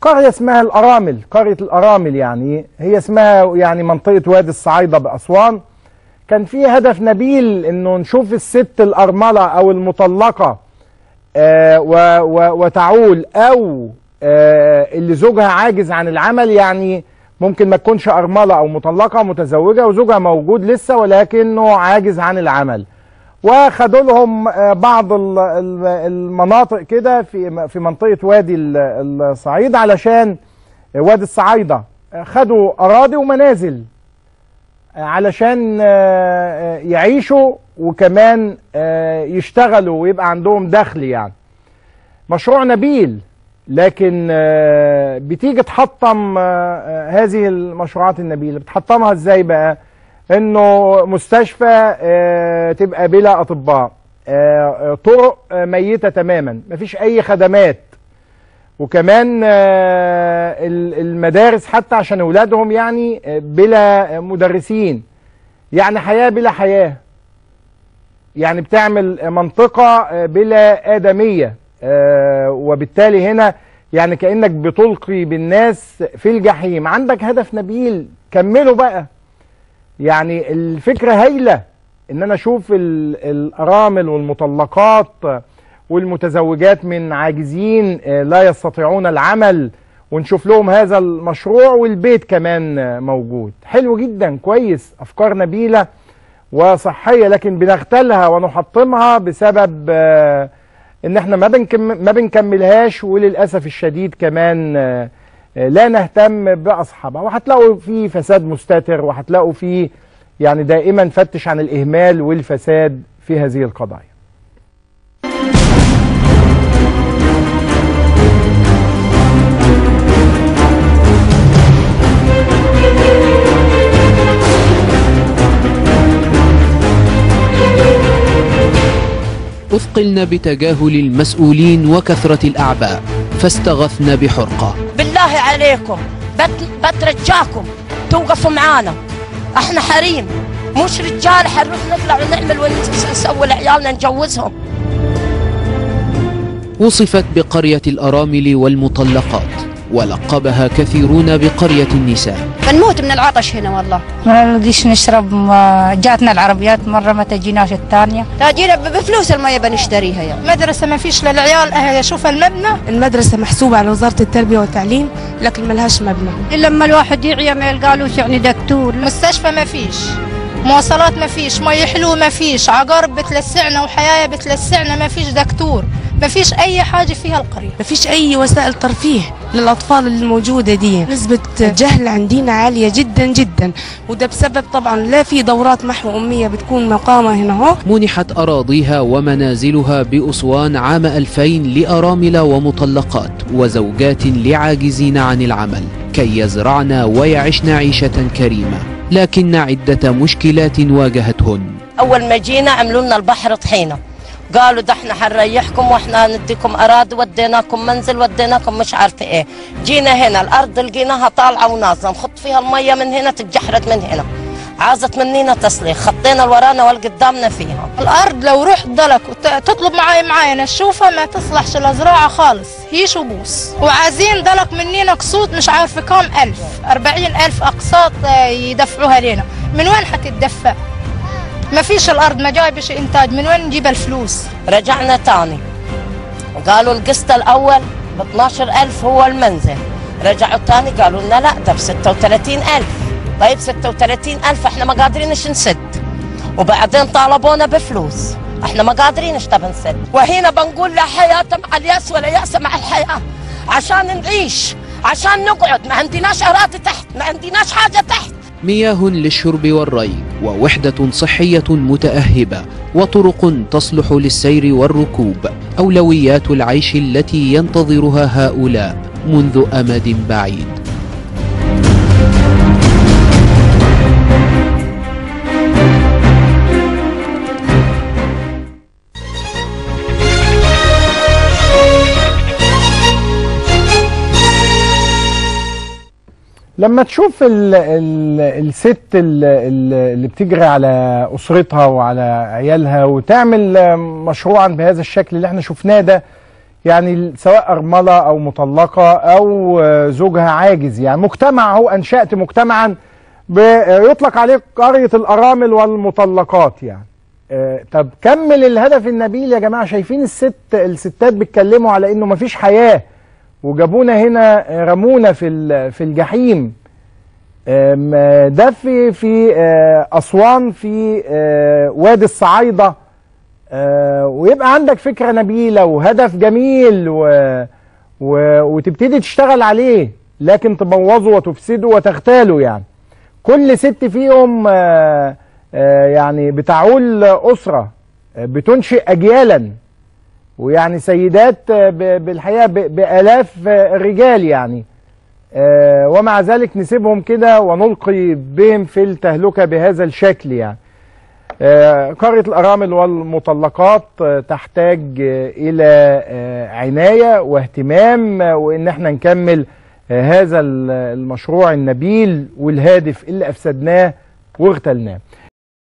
قرية اسمها الأرامل قرية الأرامل يعني هي اسمها يعني منطقة وادي الصعايدة بأسوان كان في هدف نبيل انه نشوف الست الأرملة أو المطلقة آه و و وتعول أو آه اللي زوجها عاجز عن العمل يعني ممكن ما تكونش أرملة أو مطلقة متزوجة وزوجها موجود لسه ولكنه عاجز عن العمل وخدوا لهم بعض المناطق كده في في منطقه وادي الصعيد علشان وادي الصعايده خدوا اراضي ومنازل علشان يعيشوا وكمان يشتغلوا ويبقى عندهم دخل يعني مشروع نبيل لكن بتيجي تحطم هذه المشروعات النبيله بتحطمها ازاي بقى انه مستشفى آه تبقى بلا اطباء آه طرق آه ميته تماما مفيش اي خدمات وكمان المدارس حتى عشان اولادهم يعني بلا مدرسين يعني حياه بلا حياه يعني بتعمل منطقه بلا ادميه وبالتالي هنا يعني كانك بتلقي بالناس في الجحيم عندك هدف نبيل كملوا بقى يعني الفكرة هايلة ان انا اشوف الارامل والمطلقات والمتزوجات من عاجزين لا يستطيعون العمل ونشوف لهم هذا المشروع والبيت كمان موجود حلو جدا كويس افكار نبيلة وصحية لكن بنغتالها ونحطمها بسبب ان احنا ما, بنكم ما بنكملهاش وللأسف الشديد كمان لا نهتم باصحابها وهتلاقوا في فساد مستتر وهتلاقوا في يعني دائما فتش عن الاهمال والفساد في هذه القضايا أثقلن بتجاهل المسؤولين وكثرة الأعباء فاستغثن بحرقة بالله عليكم بت بترجاكم توقفوا معانا احنا حريم مش رجال حنروح نطلع ونعمل ونسوي لعيالنا نجوزهم وصفت بقرية الأرامل والمطلقات ولقبها كثيرون بقرية النساء بنموت من العطش هنا والله ما نقدرش نشرب ما جاتنا العربيات مرة ما تجيناش الثانية تاجينا بفلوس المية بنشتريها يعني مدرسة ما فيش للعيال أهل شوف المبنى المدرسة محسوبة على وزارة التربية والتعليم لكن ملهاش مبنى إلا لما الواحد يعيا ما يلقالوش يعني دكتور مستشفى ما فيش مواصلات ما فيش مي حلو ما فيش عقارب بتلسعنا وحياة بتلسعنا ما فيش دكتور ما فيش أي حاجة فيها القرية ما فيش أي وسائل ترفيه للأطفال الموجودة دي نسبة جهل عندنا عالية جدا جدا وده بسبب طبعا لا في دورات محو أمية بتكون مقامة هنا هو منحت أراضيها ومنازلها بأسوان عام 2000 لأرامل ومطلقات وزوجات لعاجزين عن العمل كي يزرعن ويعشن عيشة كريمة لكن عدة مشكلات واجهتهن اول ما جينا عملوا لنا البحر طحينه قالوا ده احنا حنريحكم واحنا نديكم اراضي وديناكم منزل وديناكم مش عارفه ايه جينا هنا الارض لقيناها طالعه ونازله نخط فيها الميه من هنا تتجحرد من هنا عازت منينا تصليح خطينا الورانا والقدامنا فيها الأرض لو رحت ضلك وتطلب معاي معايا نشوفها ما تصلحش لزراعة خالص هيش وبوس وعايزين ضلك منينا قسوط مش عارفة كام ألف أربعين ألف أقساط يدفعوها لنا من وين حتتدفع ما فيش الأرض ما جايبش إنتاج من وين نجيب الفلوس رجعنا تاني قالوا القسط الأول ب 12000 هو المنزل رجعوا تاني قالوا لنا لا ده ب 36000 طيب 36000 احنا ما قادرينش نسد وبعدين طالبونا بفلوس احنا ما قادرينش طب نسد وهنا بنقول لا حياة مع الياس ولا يأس مع الحياة عشان نعيش عشان نقعد ما عندناش أراضي تحت ما عندناش حاجة تحت مياه للشرب والري ووحدة صحية متأهبة وطرق تصلح للسير والركوب أولويات العيش التي ينتظرها هؤلاء منذ أمد بعيد لما تشوف ال ال الست ال ال اللي بتجري على اسرتها وعلى عيالها وتعمل مشروعا بهذا الشكل اللي احنا شفناه ده يعني سواء أرملة أو مطلقة أو آه، زوجها عاجز يعني مجتمع هو أنشأت مجتمعا بيطلق عليه قرية الأرامل والمطلقات يعني آه، طب كمل الهدف النبيل يا جماعة شايفين الست الستات بيتكلموا على إنه مفيش حياة وجابونا هنا آه، رمونا في ال- في الجحيم آم، آه، ده في في آه، أسوان في آه، وادي الصعايدة آه، ويبقى عندك فكرة نبيلة وهدف جميل و... و... وتبتدي تشتغل عليه لكن تبوظه وتفسده وتغتاله يعني كل ست فيهم آه، آه، يعني بتعول أسرة آه، بتنشئ أجيالا ويعني سيدات آه، ب- بالحقيقة ب- بآلاف آه، الرجال يعني آه، ومع ذلك نسيبهم كده ونلقي بهم في التهلكة بهذا الشكل يعني آه، قرية الأرامل والمطلقات آه، تحتاج آه، إلى آه، عناية واهتمام آه، وإن احنا نكمل آه، هذا ال- المشروع النبيل والهادف اللي أفسدناه واغتلناه